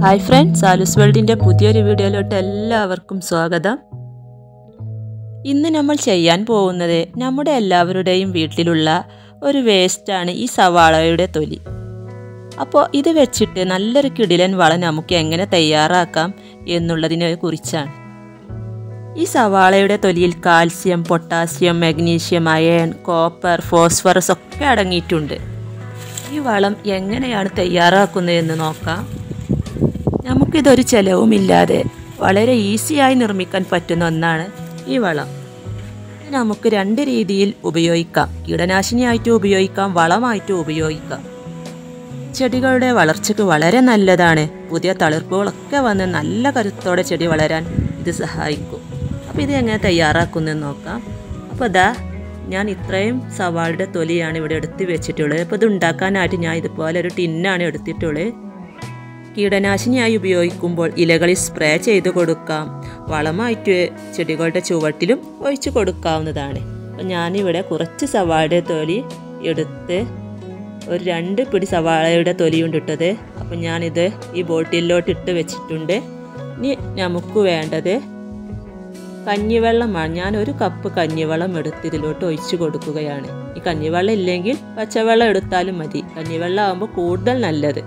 hi friends ആലുസ് വേൾഡിൻ്റെ പുതിയൊരു വീഡിയോയിലോട്ട് എല്ലാവർക്കും സ്വാഗതം ഇന്ന് നമ്മൾ ചെയ്യാൻ പോകുന്നത് നമ്മുടെ എല്ലാവരുടെയും വീട്ടിലുള്ള ഒരു വേസ്റ്റാണ് ഈ സവാളയുടെ തൊലി അപ്പോൾ ഇത് വെച്ചിട്ട് നല്ലൊരു കിടിലൻ വളം നമുക്ക് എങ്ങനെ തയ്യാറാക്കാം എന്നുള്ളതിനെ കുറിച്ചാണ് ഈ സവാളയുടെ തൊലിയിൽ calcium potassium magnesium iron copper phosphorus ഒക്കെ അടങ്ങിയിട്ടുണ്ട് ഈ വളം എങ്ങനെയാണ് തയ്യാറാക്കുന്നതെന്ന് നോക്കാം നമുക്കിതൊരു ചിലവുമില്ലാതെ വളരെ ഈസിയായി നിർമ്മിക്കാൻ പറ്റുന്ന ഒന്നാണ് ഈ വളം ഇത് നമുക്ക് രണ്ട് രീതിയിൽ ഉപയോഗിക്കാം കീടനാശിനിയായിട്ടും ഉപയോഗിക്കാം വളമായിട്ടും ഉപയോഗിക്കാം ചെടികളുടെ വളർച്ചയ്ക്ക് വളരെ നല്ലതാണ് പുതിയ തളിർപ്പുകളൊക്കെ വന്ന് നല്ല കരുത്തോടെ ചെടി വളരാൻ ഇത് സഹായിക്കും അപ്പോൾ ഇത് എങ്ങനെ തയ്യാറാക്കുന്നതെന്ന് നോക്കാം അപ്പോൾ ഇതാ ഞാൻ ഇത്രയും സവാളയുടെ തൊലിയാണ് ഇവിടെ എടുത്ത് വെച്ചിട്ടുള്ളത് അപ്പോൾ ഇത് ഉണ്ടാക്കാനായിട്ട് ഞാൻ ഇതുപോലെ ഒരു ടിന്നാണ് എടുത്തിട്ടുള്ളത് കീടനാശിനിയായി ഉപയോഗിക്കുമ്പോൾ ഇലകളിൽ സ്പ്രേ ചെയ്ത് കൊടുക്കാം വളമായിട്ട് ചെടികളുടെ ചുവട്ടിലും ഒഴിച്ചു കൊടുക്കാവുന്നതാണ് അപ്പം ഞാനിവിടെ കുറച്ച് സവാളയുടെ തൊലി എടുത്ത് ഒരു രണ്ട് പിടി സവാളയുടെ തൊലിയുണ്ട് ഇട്ടത് അപ്പം ഞാനിത് ഈ ബോട്ടിലോട്ട് ഇട്ട് വെച്ചിട്ടുണ്ട് ഇനി നമുക്ക് വേണ്ടത് കഞ്ഞിവെള്ളമാണ് ഞാൻ ഒരു കപ്പ് കഞ്ഞിവെള്ളം എടുത്ത് ഇതിലോട്ട് ഒഴിച്ചു കൊടുക്കുകയാണ് ഈ കഞ്ഞിവെള്ളം ഇല്ലെങ്കിൽ പച്ചവെള്ളം എടുത്താലും മതി കഞ്ഞിവെള്ളം ആകുമ്പോൾ കൂടുതൽ നല്ലത്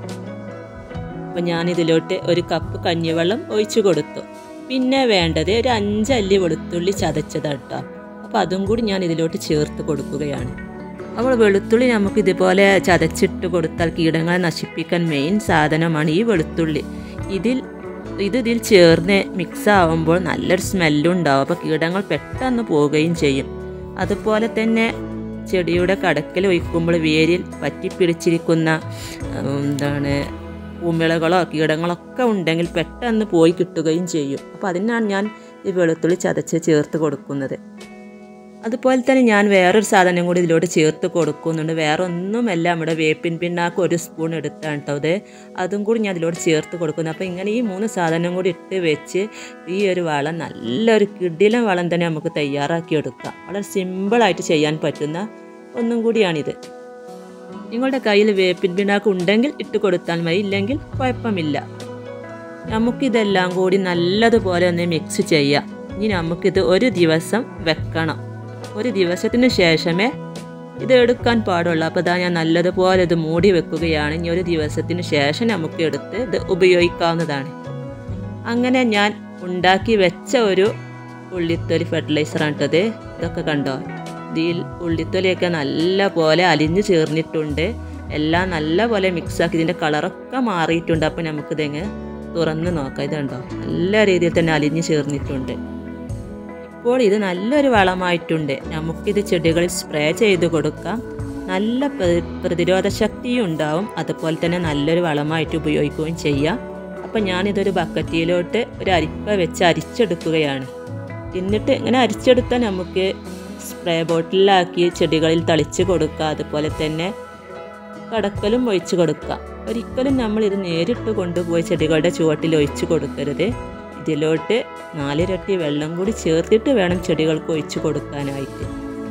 അപ്പോൾ ഞാനിതിലോട്ട് ഒരു കപ്പ് കഞ്ഞിവെള്ളം ഒഴിച്ചു കൊടുത്തു പിന്നെ വേണ്ടത് ഒരു അഞ്ചല്ലി വെളുത്തുള്ളി ചതച്ചതാണ് കേട്ടോ അപ്പോൾ അതും കൂടി ഞാൻ ഇതിലോട്ട് ചേർത്ത് കൊടുക്കുകയാണ് അപ്പോൾ വെളുത്തുള്ളി നമുക്ക് ഇതുപോലെ ചതച്ചിട്ട് കൊടുത്താൽ കീടങ്ങളെ നശിപ്പിക്കാൻ മെയിൻ സാധനമാണ് ഈ വെളുത്തുള്ളി ഇതിൽ ഇത് ഇതിൽ ചേർന്ന് മിക്സ് ആവുമ്പോൾ നല്ലൊരു സ്മെല്ലും ഉണ്ടാവും അപ്പോൾ കീടങ്ങൾ പെട്ടെന്ന് പോവുകയും ചെയ്യും അതുപോലെ തന്നെ ചെടിയുടെ കടക്കൽ ഒഴിക്കുമ്പോൾ വേരിൽ പറ്റിപ്പിടിച്ചിരിക്കുന്ന എന്താണ് കുമിളകളോ കീടങ്ങളൊക്കെ ഉണ്ടെങ്കിൽ പെട്ടെന്ന് പോയി കിട്ടുകയും ചെയ്യും അപ്പോൾ അതിനാണ് ഞാൻ ഈ വെളുത്തുള്ളി ചതച്ച് ചേർത്ത് കൊടുക്കുന്നത് അതുപോലെ തന്നെ ഞാൻ വേറൊരു സാധനം കൂടി ഇതിലോട്ട് ചേർത്ത് കൊടുക്കുന്നുണ്ട് വേറെ ഒന്നുമല്ല നമ്മുടെ വേപ്പിൻ പിണ്ണാക്ക് ഒരു സ്പൂൺ എടുത്താണ് കേട്ടോ അത് അതും കൂടി ഞാൻ ഇതിലോട്ട് ചേർത്ത് കൊടുക്കുന്നു അപ്പോൾ ഇങ്ങനെ ഈ മൂന്ന് സാധനം കൂടി ഇട്ട് വെച്ച് ഈ ഒരു വളം നല്ലൊരു കിടിലൻ വളം തന്നെ നമുക്ക് തയ്യാറാക്കി എടുക്കാം വളരെ സിമ്പിളായിട്ട് ചെയ്യാൻ പറ്റുന്ന ഒന്നും കൂടിയാണിത് നിങ്ങളുടെ കയ്യിൽ വേപ്പിൻ പിണ്ണാക്ക് ഉണ്ടെങ്കിൽ ഇട്ട് കൊടുത്താൽ മതി ഇല്ലെങ്കിൽ കുഴപ്പമില്ല നമുക്കിതെല്ലാം കൂടി നല്ലതുപോലെ ഒന്ന് മിക്സ് ചെയ്യാം ഇനി നമുക്കിത് ഒരു ദിവസം വെക്കണം ഒരു ദിവസത്തിന് ശേഷമേ ഇത് എടുക്കാൻ പാടുള്ളൂ അപ്പോൾ ഇതാ ഞാൻ നല്ലതുപോലെ ഇത് മൂടി വെക്കുകയാണ് ഇനി ഒരു ദിവസത്തിന് ശേഷം നമുക്ക് എടുത്ത് ഇത് ഉപയോഗിക്കാവുന്നതാണ് അങ്ങനെ ഞാൻ ഉണ്ടാക്കി വെച്ച ഒരു ഉള്ളിത്തൊലി ഫെർട്ടിലൈസറാണ് കേട്ടത് ഇതൊക്കെ കണ്ടോ ഇതിൽ ഉള്ളിത്തൊലിയൊക്കെ നല്ല പോലെ അലിഞ്ഞു ചേർന്നിട്ടുണ്ട് എല്ലാം നല്ല പോലെ മിക്സാക്കി ഇതിൻ്റെ കളറൊക്കെ മാറിയിട്ടുണ്ട് അപ്പോൾ നമുക്കിതെങ്ങ് തുറന്ന് നോക്കാം ഇതുണ്ടോ നല്ല രീതിയിൽ തന്നെ അലിഞ്ഞു ചേർന്നിട്ടുണ്ട് ഇപ്പോൾ ഇത് നല്ലൊരു വളമായിട്ടുണ്ട് നമുക്കിത് ചെടികളിൽ സ്പ്രേ ചെയ്ത് കൊടുക്കാം നല്ല പ്രതിരോധ ശക്തിയും ഉണ്ടാവും അതുപോലെ തന്നെ നല്ലൊരു വളമായിട്ട് ഉപയോഗിക്കുകയും ചെയ്യാം അപ്പം ഞാനിതൊരു ബക്കറ്റിയിലോട്ട് ഒരു അരിപ്പ വെച്ച് അരിച്ചെടുക്കുകയാണ് എന്നിട്ട് ഇങ്ങനെ അരിച്ചെടുത്താൽ നമുക്ക് സ്പ്രേ ബോട്ടിലാക്കി ചെടികളിൽ തളിച്ച് കൊടുക്കുക അതുപോലെ തന്നെ കടക്കലും ഒഴിച്ചു കൊടുക്കുക ഒരിക്കലും നമ്മൾ ഇത് നേരിട്ട് കൊണ്ടുപോയി ചെടികളുടെ ചുവട്ടിൽ ഒഴിച്ചു കൊടുക്കരുത് ഇതിലോട്ട് നാലിരട്ടി വെള്ളം കൂടി ചേർത്തിട്ട് വേണം ചെടികൾക്ക് ഒഴിച്ചു കൊടുക്കാനായിട്ട്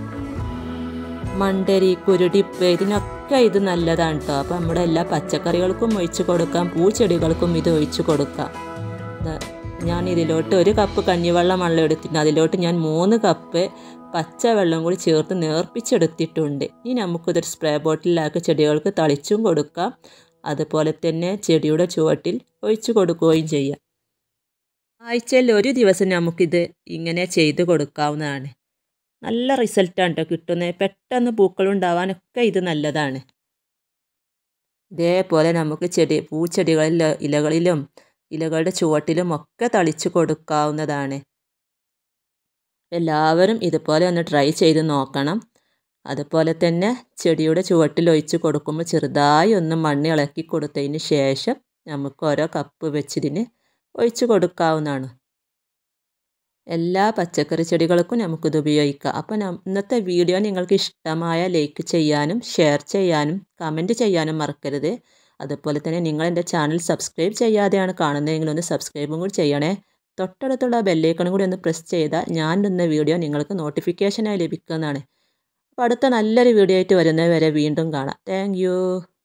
മണ്ടരി കുരുടിപ്പ് ഇതിനൊക്കെ ഇത് നല്ലതാണ് കേട്ടോ അപ്പോൾ നമ്മുടെ എല്ലാ പച്ചക്കറികൾക്കും ഒഴിച്ചു കൊടുക്കാം പൂച്ചെടികൾക്കും ഇത് ഒഴിച്ചു കൊടുക്കാം ഞാൻ ഇതിലോട്ട് ഒരു കപ്പ് കഞ്ഞിവെള്ളം വെള്ളം എടുത്തിട്ടുണ്ട് അതിലോട്ട് ഞാൻ മൂന്ന് കപ്പ് പച്ചവെള്ളം കൂടി ചേർത്ത് നേർപ്പിച്ചെടുത്തിട്ടുണ്ട് ഇനി നമുക്കിതൊരു സ്പ്രേ ബോട്ടിലാക്കി ചെടികൾക്ക് തളിച്ചും കൊടുക്കാം അതുപോലെ തന്നെ ചെടിയുടെ ചുവട്ടിൽ ഒഴിച്ചു കൊടുക്കുകയും ചെയ്യാം ആഴ്ചയിൽ ഒരു ദിവസം നമുക്കിത് ഇങ്ങനെ ചെയ്ത് കൊടുക്കാവുന്നതാണ് നല്ല റിസൾട്ടാണ് കേട്ടോ കിട്ടുന്നത് പെട്ടെന്ന് പൂക്കളുണ്ടാവാനൊക്കെ ഇത് നല്ലതാണ് ഇതേപോലെ നമുക്ക് ചെടി പൂച്ചെടികളിൽ ഇലകളിലും ഇലകളുടെ ചുവട്ടിലും ഒക്കെ തളിച്ചു കൊടുക്കാവുന്നതാണ് എല്ലാവരും ഇതുപോലെ ഒന്ന് ട്രൈ ചെയ്ത് നോക്കണം അതുപോലെ തന്നെ ചെടിയുടെ ചുവട്ടിൽ ഒഴിച്ച് കൊടുക്കുമ്പോൾ ചെറുതായി ഒന്ന് മണ്ണ് ഇളക്കി കൊടുത്തതിന് ശേഷം നമുക്ക് ഓരോ കപ്പ് വെച്ചിതിന് ഒഴിച്ചു കൊടുക്കാവുന്നതാണ് എല്ലാ പച്ചക്കറി ചെടികൾക്കും നമുക്കിത് ഉപയോഗിക്കാം അപ്പോൾ ഇന്നത്തെ വീഡിയോ നിങ്ങൾക്ക് ഇഷ്ടമായ ലൈക്ക് ചെയ്യാനും ഷെയർ ചെയ്യാനും കമൻറ്റ് ചെയ്യാനും മറക്കരുത് അതുപോലെ തന്നെ നിങ്ങൾ എൻ്റെ ചാനൽ സബ്സ്ക്രൈബ് ചെയ്യാതെയാണ് കാണുന്നതെങ്കിൽ ഒന്ന് സബ്സ്ക്രൈബും കൂടി ചെയ്യണേ തൊട്ടടുത്തുള്ള ബെല്ലൈക്കണും കൂടി ഒന്ന് പ്രസ് ചെയ്താൽ ഞാൻ ഇടുന്ന വീഡിയോ നിങ്ങൾക്ക് നോട്ടിഫിക്കേഷനായി ലഭിക്കുന്നതാണ് അപ്പോൾ അടുത്ത നല്ലൊരു വീഡിയോ ആയിട്ട് വരുന്നവരെ വീണ്ടും കാണാം താങ്ക്